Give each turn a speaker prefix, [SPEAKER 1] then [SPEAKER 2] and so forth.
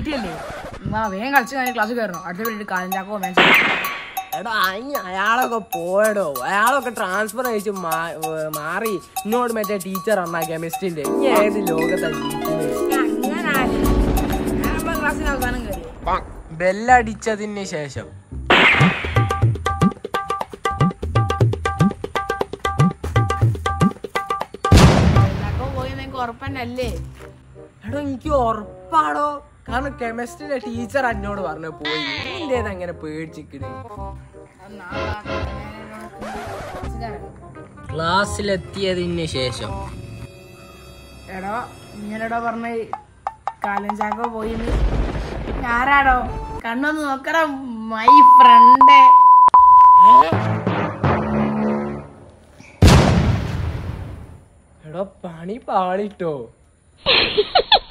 [SPEAKER 1] wait ചെയ്യല്ലേ ഉം, ആ വേഗം കളിച്ച് കഴിഞ്ഞ് ക്ലാസ് കയറണം അടുത്ത വീട്ടിൽ കാലഞ്ചാക്കോ മാച്ച്
[SPEAKER 2] എടാ അയ്യ അയാളൊക്കെ പോയടോ അയാളൊക്കെ ട്രാൻസ്ഫർ അയച്ച് മാ- ഏർ മാറി എന്നോട് മറ്റേ ടീച്ചർ അണ്ണാ കെമിസ്ട്രിന്റെ ഇനി ഏത് ലോകത്താണ് ജീവിക്കുന്നത്
[SPEAKER 1] അങ്ങനെ ഞാൻ ക്ലാസ്സിന് അവസാനം കയറി
[SPEAKER 2] ബെല്ലടിച്ചതിന് ശേഷം
[SPEAKER 1] കാലഞ്ചാക്കോ പോയി നിങ്ങൾക്ക് ഉറപ്പന്നല്ലേ
[SPEAKER 2] എടോ എനിക്ക് ഉറപ്പാടോ കാരണം കെമിസ്ട്രിന്റെ ടീച്ചർ എന്നോട് പറഞ്ഞു പോയി എന്തേത് അങ്ങനെ പേടിച്ചിക്കണ് ക്ലാസ്സിലെത്തിയതിന് ശേഷം
[SPEAKER 1] എടോ ഇങ്ങനെടോ പറഞ്ഞ കാലഞ്ചാക്കോ പോയി ആരാടോ കണ്ണൊന്ന് നോക്കടാ മൈ ഫ്രണ്ട്
[SPEAKER 2] എടോ പണി പാളിട്ടോ